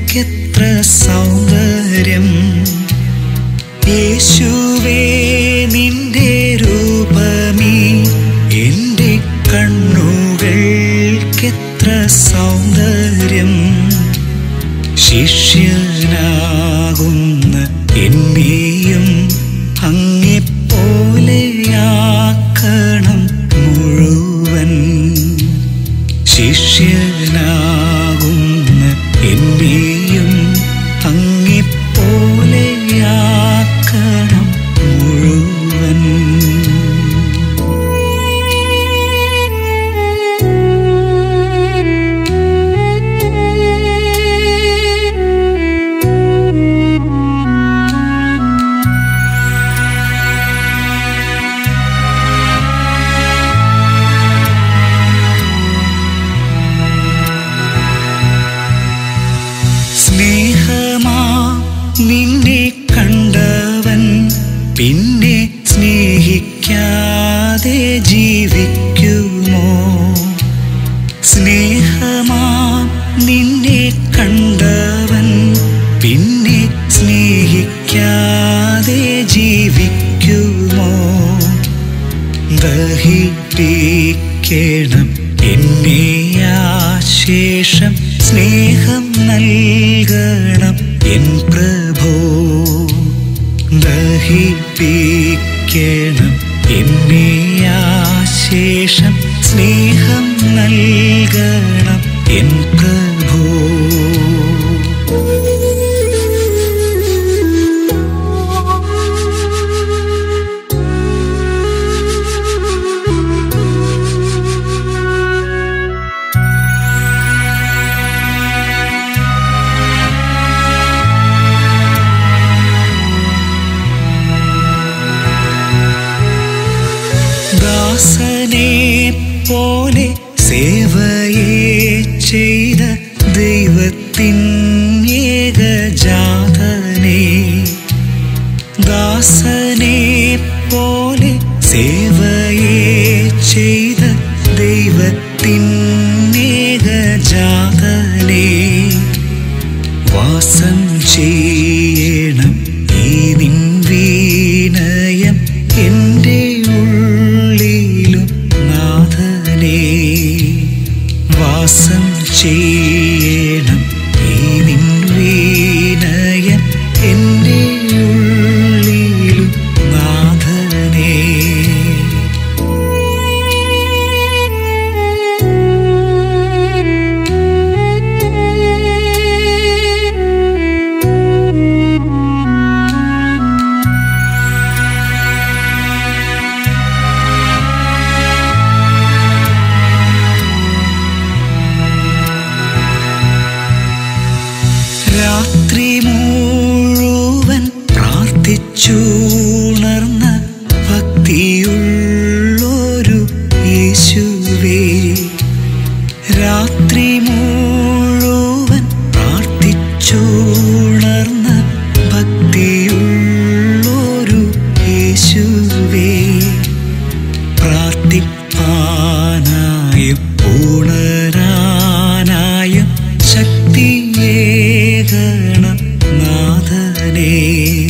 കണ്ണുകൾക്കെത്ര സൗന്ദര്യം യേശുവേ നിന്റെ രൂപമീ എൻ്റെ കണ്ണുകൾക്കെത്ര സൗന്ദര്യം ശിഷ്യനാകുന്ന എന്നെയും അങ്ങെപ്പോലെയാക്കണം മുഴുവൻ ശിഷ്യനാകുന്ന എന്നെയും അങ്ങെപ്പോലെയാക്കണം മുഴുവൻ സ്നേഹമാ നിന്നെ കണ്ടവൻ പിന്നെ സ്നേഹിക്കാതെ ജീവിക്കുമോ സ്നേഹമാ നിന്നെ കണ്ടവൻ പിന്നെ സ്നേഹിക്കാതെ ജീവിക്കുമോ ദഹിപ്പിക്കണം എന്നെ ആശേഷം സ്നേഹം നൽകണം എൻ പ്രഭോ ദഹിപ്പിക്കണം എന്നെ ആശേഷം സ്നേഹം നൽകണം എൻ പ്രഭോ ദാസനെ പോലെ സേവയെ ചെയ്ത ദൈവത്തിൻ ഏകജാതനെ ദാസനെ പോലെ സേവയെ ചെയ്ത ദൈവത്തിൻ ഏകജാതനെ വാസം ചെയ്യണം ഈ നിൻ വീനയം എൻ്റെ ഉള്ളിലും നാഥനെ വാസം ചെയ്യണം ഈ നിൻ വീനയം എൻ്റെ ഉള്ളിലും നാഥനെ രാത്രി മുഴുവൻ പ്രാർത്ഥിച്ചുണർന്ന ഭക്തിയുള്ളൊരു യേശുവേ രാത്രി മുഴുവൻ പ്രാർത്ഥിച്ചുണർന്ന ഭക്തിയുള്ളൊരു യേശുവേ പ്രാർത്ഥിപ്പാനായും ഉണരാനായും ശക്തിയേകണം നാഥനേ